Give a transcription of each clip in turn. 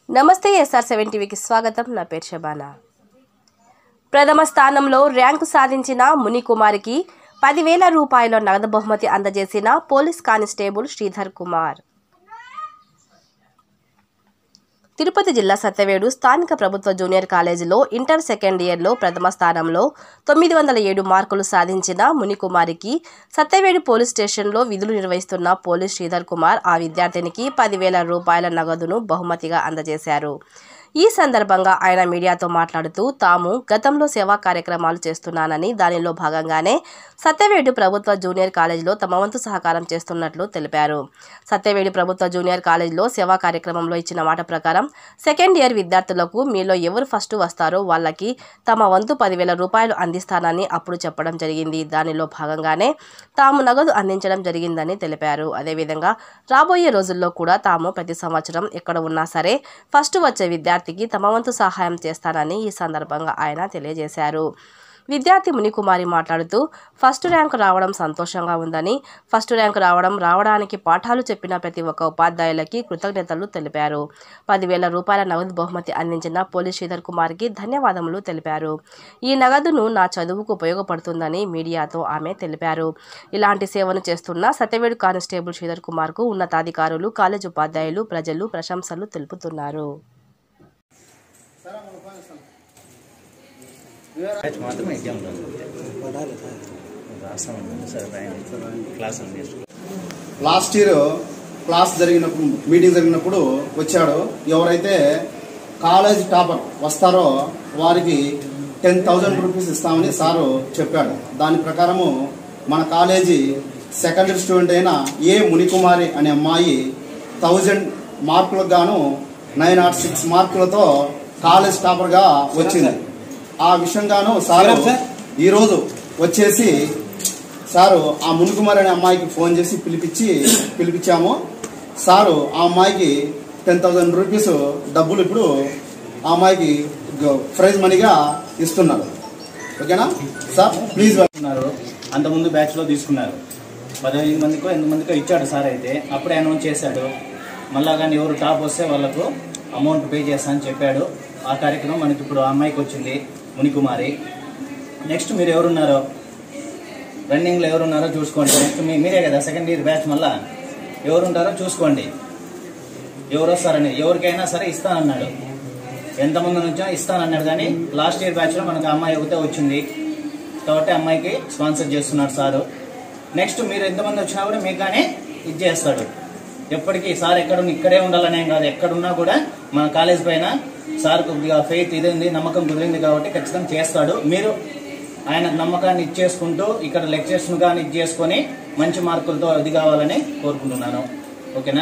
నమస్తే SR seven టీవీకి స్వాగతం నా పేరు శబానా ప్రథమ స్థానంలో ర్యాంకు సాధించిన మునికుమారికి పదివేల రూపాయల నగదు బహుమతి అందజేసిన పోలీస్ కానిస్టేబుల్ శ్రీధర్ కుమార్ తిరుపతి జిల్లా సత్యవేడు స్థానిక ప్రభుత్వ జూనియర్ కాలేజీలో ఇంటర్ సెకండ్ ఇయర్లో ప్రథమ స్థానంలో తొమ్మిది వందల ఏడు మార్కులు సాధించిన మునికుమారికి సత్యవేడు పోలీస్ స్టేషన్లో విధులు నిర్వహిస్తున్న పోలీస్ శ్రీధర్ కుమార్ ఆ విద్యార్థినికి పదివేల రూపాయల నగదును బహుమతిగా అందజేశారు ఈ సందర్భంగా ఆయన మీడియాతో మాట్లాడుతూ తాము గతంలో సేవా కార్యక్రమాలు చేస్తున్నానని దానిలో భాగంగానే సత్యవేడు ప్రభుత్వ జూనియర్ కాలేజీలో తమ వంతు సహకారం చేస్తున్నట్లు తెలిపారు సత్యవేడు ప్రభుత్వ జూనియర్ కాలేజీలో సేవా కార్యక్రమంలో ఇచ్చిన మాట ప్రకారం సెకండ్ ఇయర్ విద్యార్థులకు మీలో ఎవరు ఫస్ట్ వస్తారో వాళ్ళకి తమ వంతు పదివేల రూపాయలు అందిస్తానని అప్పుడు చెప్పడం జరిగింది దానిలో భాగంగానే తాము నగదు అందించడం జరిగిందని తెలిపారు అదేవిధంగా రాబోయే రోజుల్లో కూడా తాము ప్రతి సంవత్సరం ఎక్కడ ఉన్నా సరే ఫస్ట్ వచ్చే విద్యార్థికి తమ వంతు సహాయం చేస్తానని ఈ సందర్భంగా ఆయన తెలియజేశారు విద్యార్థి మునికుమారి మాట్లాడుతూ ఫస్ట్ ర్యాంకు రావడం సంతోషంగా ఉందని ఫస్ట్ ర్యాంకు రావడం రావడానికి పాఠాలు చెప్పిన ప్రతి ఒక్క ఉపాధ్యాయులకి కృతజ్ఞతలు తెలిపారు పదివేల రూపాయల నగదు బహుమతి అందించిన పోలీస్ శ్రీధర్ కుమార్కి ధన్యవాదములు తెలిపారు ఈ నగదును నా చదువుకు ఉపయోగపడుతుందని మీడియాతో ఆమె తెలిపారు ఇలాంటి సేవను చేస్తున్న సత్యవేడు కానిస్టేబుల్ శ్రీధర్ కుమార్కు ఉన్నతాధికారులు కాలేజ్ ఉపాధ్యాయులు ప్రజలు ప్రశంసలు తెలుపుతున్నారు బ్యాచ్ మాత్రమే ఎగ్జామ్ రాస్తామండి సరే రాయండి క్లాస్ అండి లాస్ట్ ఇయర్ క్లాస్ జరిగినప్పుడు మీటింగ్ జరిగినప్పుడు వచ్చాడు ఎవరైతే కాలేజ్ టాపర్ వస్తారో వారికి టెన్ థౌజండ్ రూపీస్ ఇస్తామని సారు చెప్పాడు దాని ప్రకారము మన కాలేజీ సెకండరీ స్టూడెంట్ అయిన ఏ మునికుమారి అనే అమ్మాయి థౌజండ్ మార్కులకు గాను నైన్ నాట్ సిక్స్ మార్కులతో కాలేజ్ టాపర్గా వచ్చింది ఆ విషయంగాను సారు ఈరోజు వచ్చేసి సారు ఆ మునుకుమార్ అనే అమ్మాయికి ఫోన్ చేసి పిలిపించి పిలిపించాము సారు ఆ అమ్మాయికి టెన్ థౌసండ్ రూపీస్ డబ్బులు ఇప్పుడు ఆ అమ్మాయికి గ- ప్రైజ్ మనీగా ఇస్తున్నారు ఓకేనా సార్ ప్లీజ్ ఉన్నారు అంతకుముందు బ్యాచ్లో తీసుకున్నారు పదిహేను మందికో ఎనిమిది మందికో ఇచ్చాడు సార్ అయితే అప్పుడే అనౌన్స్ చేశాడు మళ్ళా కానీ ఎవరు టాప్ వస్తే వాళ్ళకు అమౌంట్ పే చేస్తా అని చెప్పాడు ఆ కార్యక్రమం మనకి ఇప్పుడు ఆ అమ్మాయికి వచ్చింది మునికుమారి నెక్స్ట్ మీరు ఎవరున్నారో రన్నింగ్లో ఎవరున్నారో చూసుకోండి నెక్స్ట్ మీ మీరే కదా సెకండ్ ఇయర్ బ్యాచ్ మళ్ళా ఎవరుంటారో చూసుకోండి ఎవరు వస్తారని ఎవరికైనా సరే ఇస్తానన్నాడు ఎంతమంది నుంచో ఇస్తానన్నాడు కానీ లాస్ట్ ఇయర్ బ్యాచ్లో మనకు ఆ అమ్మాయి ఒకటే వచ్చింది కాబట్టి అమ్మాయికి స్పాన్సర్ చేస్తున్నాడు సారు నెక్స్ట్ మీరు ఎంతమంది వచ్చినా కూడా మీకు కానీ ఇది చేస్తాడు ఎప్పటికీ సార్ ఎక్కడ ఉన్న- ఇక్కడే ఉండాలనేం కాదు ఎక్కడున్నా కూడా మన కాలేజ్ పైన సార్ కొద్దిగా ఫెయిత్ ఇది ఉంది నమ్మకం కుదిరింది కాబట్టి ఖచ్చితంగా చేస్తాడు మీరు ఆయన నమ్మకాన్ని ఇచ్చేసుకుంటూ ఇక్కడ లెక్చర్స్ను కానీ ఇది చేసుకొని మంచి మార్కులతో ఇది కావాలని కోరుకుంటున్నాను ఓకేనా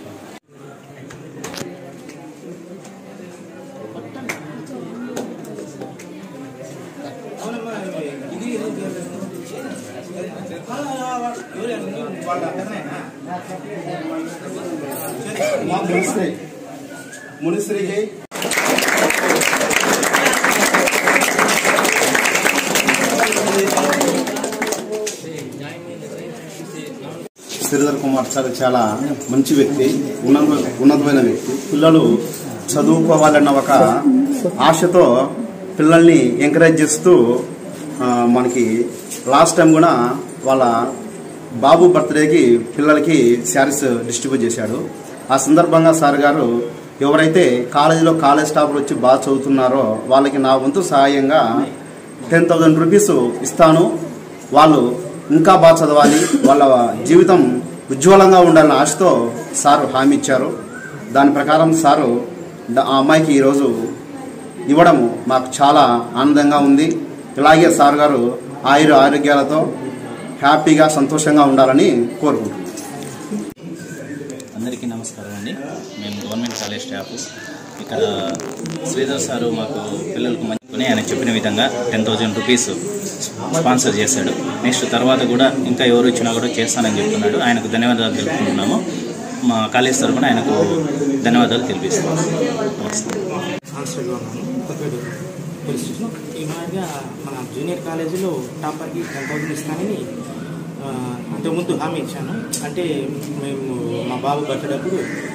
మా మునిశ్రీ మునిశ్రీకి శ్రీధర్ కుమార్ సార్ చాలా మంచి వ్యక్తి ఉన్నత ఉన్నతమైన వ్యక్తి పిల్లలు చదువుకోవాలన్న ఒక ఆశతో పిల్లల్ని ఎంకరేజ్ చేస్తూ ఆ, మనకి లాస్ట్ టైం కూడా వాళ్ళ బాబు బర్త్డేకి పిల్లలకి శారీస్ డిస్ట్రిబ్యూట్ చేశాడు ఆ సందర్భంగా సార్ గారు ఎవరైతే కాలేజీలో కాలేజ్ స్టాఫ్లు వచ్చి బాగా చదువుతున్నారో వాళ్ళకి నా వంతు సహాయంగా టెన్ థౌజండ్ రూపీస్ ఇస్తాను వాళ్ళు ఇంకా బాగా చదవాలి వాళ్ళ జీవితం ఉజ్వలంగా ఉండాలన్న ఆశతో సారు హామీ ఇచ్చారు దాని ప్రకారం సారు ద- ఆ అమ్మాయికి ఈరోజు ఇవ్వడము మాకు చాలా ఆనందంగా ఉంది ఇలాగే సార్ గారు ఆయుర ఆరోగ్యాలతో హ్యాపీగా సంతోషంగా ఉండాలని కోరుకుంటున్నాను అందరికీ నమస్కారం అండి మేము గవర్నమెంట్ కాలేజ్ స్టాఫ్ ఇక్కడ శ్రీధర్ సారు మాకు పిల్లలకు మంచుకొని ఆయన చెప్పిన విధంగా టెన్ థౌజండ్ రూపీస్ స్పాన్సర్ చేశాడు నెక్స్ట్ తర్వాత కూడా ఇంకా ఎవరు ఇచ్చినా కూడా చేస్తానని చెప్తున్నాడు ఆయనకు ధన్యవాదాలు తెలుపుకుంటున్నాము మా కాలేజ్ తరఫున ఆయనకు ధన్యవాదాలు తెలిపిస్తాం నమస్తే కాన్స్టేబుల్ ఉన్నాను కొత్తపేట పోలీస్ స్టేషన్ ఈ మాదిరిగా మన జూనియర్ కాలేజీలో టాపర్కి టెన్ థౌసండ్ ఇస్తానని ఆ, అంతకుముందు హామీ ఇచ్చాను అంటే మేము మా బాబు బర్త్డేప్పుడు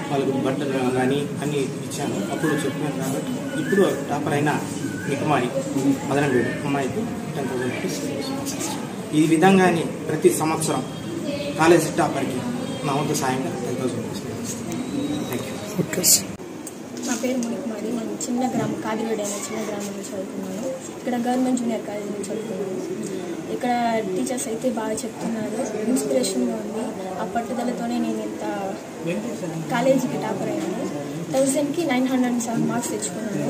వాళ్ళకు బట్టలు కానీ అన్ని ఇచ్చాను అప్పుడు చెప్పాను కాబట్టి ఇప్పుడు టాపర్ అయిన మీ కుమారి మదనపేడు అమ్మాయికి టెన్ థౌసండ్ రూపీస్ ఈ విధంగానే ప్రతి సంవత్సరం కాలేజీ టాపర్కి నా వంతు సాయంగా ten thousand rupees thank you నా పేరు మునికుమారి నేను చిన్న గ్రామం కాదివేడు అనే చిన్న గ్రామంలో చదువుకున్నాను ఇక్కడ గవర్నమెంట్ జూనియర్ కాలేజీలో చదువుకున్నాను ఇక్కడ టీచర్స్ అయితే బాగా చెప్తున్నారు ఇన్స్పిరేషన్గా ఉంది ఆ పట్టుదలతోనే నేను ఇంత కాలేజీకి టాపర్ అయ్యాను థౌజండ్కి nine hundred and seven marks తెచ్చుకున్నాను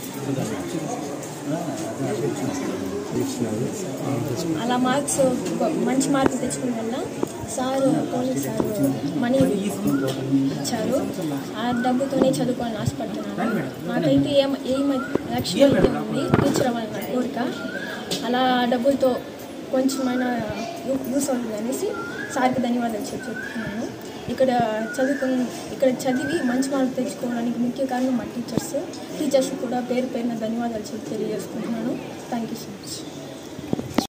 అలా మార్క్స్ మంచి మార్క్స్ తెచ్చుకున్న వల్ల సార్ పోలీస్ సార్ మనీ ఇచ్చారు ఆ డబ్బుతోనే చదువుకోవాలని ఆశపడుతున్నాను నాకైతే ఏం ఏం లక్ష్యం అయితే ఉంది టీచర్ అవ్వాలని నా కోరిక అలా ఆ డబ్బులతో కొంచెమైనా యూ- యూస్ అవుతుంది అనేసి సార్కి ధన్యవాదాలు చెప్పి చెప్తున్నాను ఇక్కడ చదువుకుని ఇక్కడ చదివి మంచి మార్కులు తెచ్చుకోవడానికి ముఖ్య కారణం మా టీచర్స్ టీచర్స్ కూడా పేరు పేరున ధన్యవాదాలు చెప్పి తెలియజేసుకుంటున్నాను థ్యాంక్ యూ సో మచ్